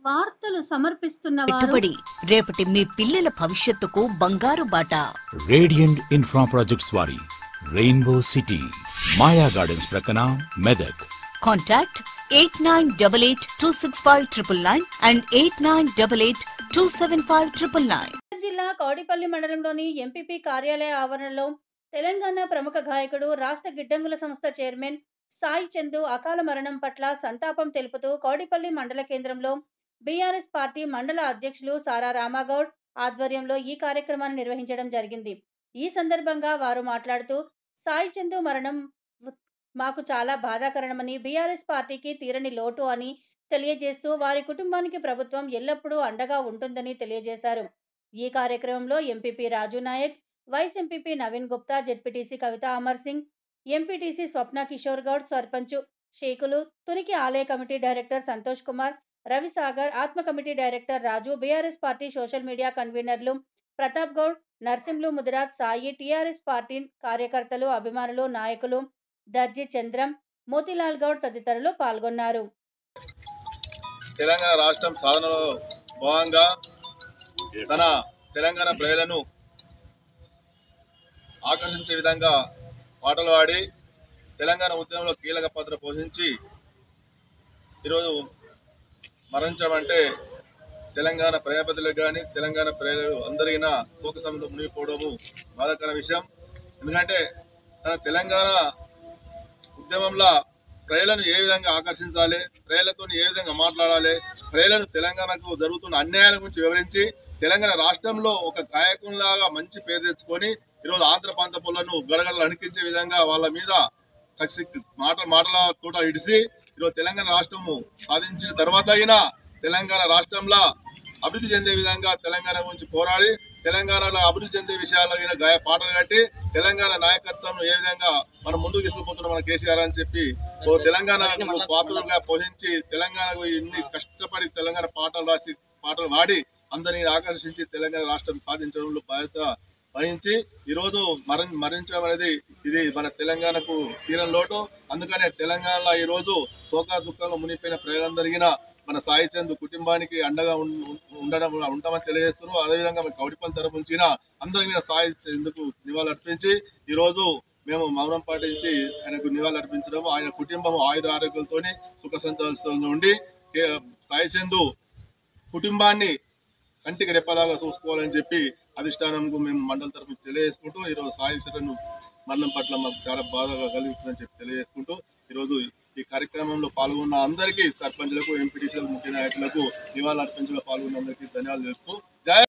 వార్తలు సమర్పిస్తున్న వారు పెట్టుబడి రేపటి మీ పిల్లల భవిష్యత్తుకు బంగారు బాట రేడియంట్ ఇన్ఫ్రా ప్రాజెక్ట్స్ వారి రెయిన్బో సిటీ మాయా గార్డెన్స్ ప్రక్కన Medak contact eight nine double eight two six five triple nine and eight nine double eight two seven five triple nine జిల్లా కౌడిపల్లి మండలంలోని ఎంపీపీ కార్యాలయ ఆవరణలో తెలంగాణ ప్రముఖ గాయకుడు రాష్ట్ర గిడ్డంగుల సంస్థ చైర్మన్ సాయి చందు అకాల మరణం పట్ల సంతాపం తెలుపుతూ కౌడిపల్లి మండల కేంద్రంలో బీఆర్ఎస్ పార్టీ మండల అధ్యక్షులు సారా రామాగౌడ్ ఆధ్వర్యంలో ఈ కార్యక్రమాన్ని నిర్వహించడం జరిగింది ఈ సందర్భంగా వారు మాట్లాడుతూ సాయి చందు మరణం మాకు చాలా బాధాకరణమని బీఆర్ఎస్ పార్టీకి తీరని లోటు అని తెలియజేస్తూ వారి కుటుంబానికి ప్రభుత్వం ఎల్లప్పుడూ అండగా ఉంటుందని తెలియజేశారు ఈ కార్యక్రమంలో MPP Raju Naik vice MPP Naveen Gupta ZPTC Kavitha Amar Singh MPTC Swapna Kishore Goud sarpanch షేకులు తునికి ఆలయ committee director Santosh Kumar Ravi Sagar Atma committee director Raju BRS party social media కన్వీనర్లు ప్రతాప్ గౌడ్ నర్సింహులు ముదిరాజ్ సాయి టీఆర్ఎస్ పార్టీ కార్యకర్తలు అభిమానులు నాయకులు దర్జీ చంద్రం మోతిలాల్ గౌడ్ తదితరులు పాల్గొన్నారు తెలంగాణ రాష్ట్రం సాధనలో భాగంగా తన తెలంగాణ ప్రజలను ఆకర్షించే విధంగా పాటలు పాడి తెలంగాణ ఉద్యమంలో కీలక పాత్ర పోషించి ఈరోజు మరణించడం అంటే తెలంగాణ ప్రజాపతులకు కానీ తెలంగాణ ప్రజలు అందరికీ శోక సమయంలో మునిగిపోవడము బాధాకర విషయం ఎందుకంటే తన తెలంగాణ ఉద్యమంలో ప్రజలను ఏ విధంగా ఆకర్షించాలి ప్రజలతో ఏ విధంగా మాట్లాడాలి ప్రజలను తెలంగాణకు జరుగుతున్న అన్యాయాల గురించి వివరించి తెలంగాణ రాష్ట్రంలో ఒక గాయకునిలాగా మంచి పేరు తెచ్చుకొని ఈరోజు ఆంధ్ర ప్రాంత పనులను గడగడలు అణికించే విధంగా వాళ్ళ మీద కక్షి మాట మాటల తోట ఇడిసి ఈరోజు తెలంగాణ రాష్ట్రము సాధించిన తర్వాత అయినా తెలంగాణ రాష్ట్రంలో అభివృద్ధి చెందే విధంగా తెలంగాణ గురించి పోరాడి తెలంగాణలో అభివృద్ధి చెందే విషయాల్లో ఈయన గాయ పాటలు కట్టి తెలంగాణ నాయకత్వం ఏ విధంగా మనం ముందుకు తీసుకుపోతున్నాం మన కేసీఆర్ అని చెప్పి ఓ తెలంగాణ పాత్రలుగా పోషించి తెలంగాణకు ఇన్ని కష్టపడి తెలంగాణ పాటలు రాసి పాటలు పాడి అందరిని ఆకర్షించి తెలంగాణ రాష్ట్రం సాధించడంలో బాధ్యత వహించి ఈ రోజు మరణి మరణించడం అనేది ఇది మన తెలంగాణకు తీరని లోటు అందుకనే తెలంగాణలో ఈ రోజు శోక దుఃఖంలో మునిగిపోయిన ప్రజలందరికీ మన సాయి చంద్ కుటుంబానికి అండగా ఉం- ఉండడం ఉంటామని తెలియజేస్తున్నారు అదేవిధంగా మన కౌడిపల్లి తరపు నుంచి అందరి మీద సాయి చంద్కు నివాళులు అర్పించి ఈ రోజు మేము మౌనం పాటించి ఆయనకు నివాళులు అర్పించడం ఆయన కుటుంబం ఆయుధ ఆరోగ్యాలతోని సుఖ సంతోషంతో ఉండి కే- సాయి చందు కుటుంబాన్ని కంటికి రెప్పలాగా చూసుకోవాలని చెప్పి అధిష్టానంకు మేము మండల తరఫు తెలియజేసుకుంటూ ఈరోజు సాయి శరణ్ మరణం పట్ల మాకు చాలా బాధగా కలుగుతుందని చెప్పి తెలియజేసుకుంటూ ఈరోజు ఈ కార్యక్రమంలో పాల్గొన్న అందరికీ సర్పంచ్లకు ఎంపీటీసీలకు ముఖ్య నాయకులకు నివాళులు అర్పించడంలో పాల్గొన్న అందరికీ ధన్యవాదాలు తెలుపుతూ జై